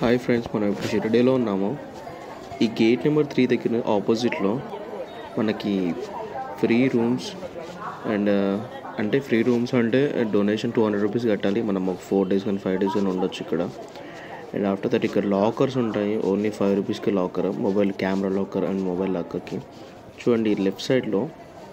hi friends మనం ఇప్పుడు షిరడీలో ఉన్నాము ఈ గేట్ నెంబర్ త్రీ దగ్గర ఆపోజిట్లో మనకి ఫ్రీ రూమ్స్ అండ్ అంటే ఫ్రీ రూమ్స్ అంటే డొనేషన్ టూ హండ్రెడ్ రూపీస్ కట్టాలి మనం ఒక ఫోర్ డేస్ కానీ ఫైవ్ డేస్ కానీ ఉండొచ్చు ఇక్కడ అండ్ ఆఫ్టర్ దట్ ఇక్కడ లాకర్స్ ఉంటాయి ఓన్లీ ఫైవ్ రూపీస్కి locker mobile camera locker and mobile లాకర్కి చూడండి లెఫ్ట్ సైడ్లో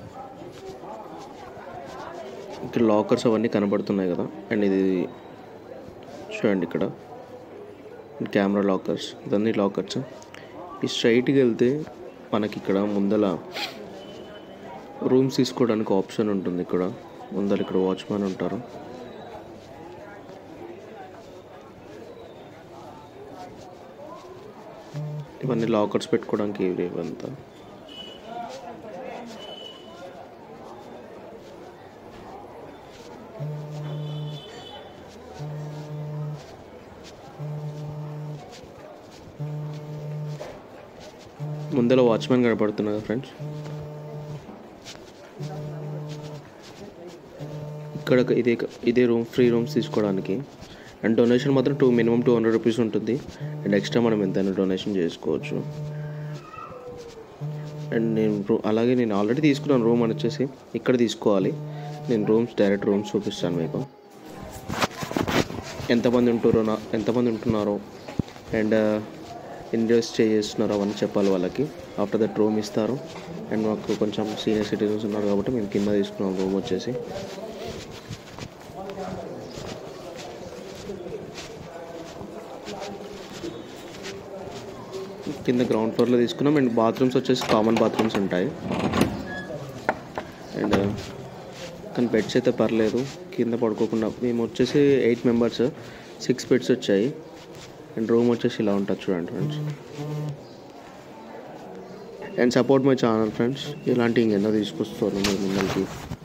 ఇక్కడ లాకర్స్ అవన్నీ కనబడుతున్నాయి కదా అండ్ ఇది చూడండి ఇక్కడ కెమెరా లాకర్స్ ఇవన్నీ లాకర్స్ ఈ స్ట్రైట్కి వెళ్తే మనకి ఇక్కడ ముందల రూమ్స్ తీసుకోవడానికి ఆప్షన్ ఉంటుంది ఇక్కడ ముందర ఇక్కడ వాచ్మెన్ ఉంటారు ఇవన్నీ లాకర్స్ పెట్టుకోవడానికి ఇవి ఇవంతా ముందర వాచ్మెన్ కనపడుతున్నారు ఫ్రెండ్స్ ఇక్కడ ఒక- ఇదే ఇదే రూమ్ ఫ్రీ రూమ్స్ తీసుకోవడానికి అండ్ డొనేషన్ మాత్రం two minimum two hundred rupees ఉంటుంది అండ్ ఎక్స్ట్రా మనం ఎంతైనా డొనేషన్ చేసుకోవచ్చు అండ్ నేను రూ- అలాగే నేను ఆల్రెడీ తీసుకున్నాను రూమ్ అని వచ్చేసి ఇక్కడ తీసుకోవాలి నేను రూమ్స్ డైరెక్ట్ రూమ్స్ చూపిస్తాను మీకు ఎంతమంది ఉంటారో నా ఎంతమంది ఉంటున్నారో అండ్ ఎన్ని డేస్ స్టే చేస్తున్నారో అవన్నీ చెప్పాలి వాళ్ళకి ఆఫ్టర్ దట్ రూమ్ ఇస్తారు అండ్ మాకు కొంచెం సీనియర్ సిటిజన్స్ ఉన్నారు కాబట్టి మేము కింద తీసుకున్నాం రూమ్ వచ్చేసి కింద గ్రౌండ్ ఫ్లోర్లో తీసుకున్నాం అండ్ బాత్రూమ్స్ వచ్చేసి కామన్ బాత్రూమ్స్ ఉంటాయి అండ్ కానీ బెడ్స్ అయితే పర్లేదు కింద పడుకోకుండా మేము వచ్చేసి ఎయిట్ మెంబర్స్ సిక్స్ బెడ్స్ వచ్చాయి అండ్ రూమ్ వచ్చేసి ఇలా ఉంటుంది చూడండి friends and support my channel friends ఇలాంటి ఇంకెన్నో తీసుకొస్తాను మీ ముందరికి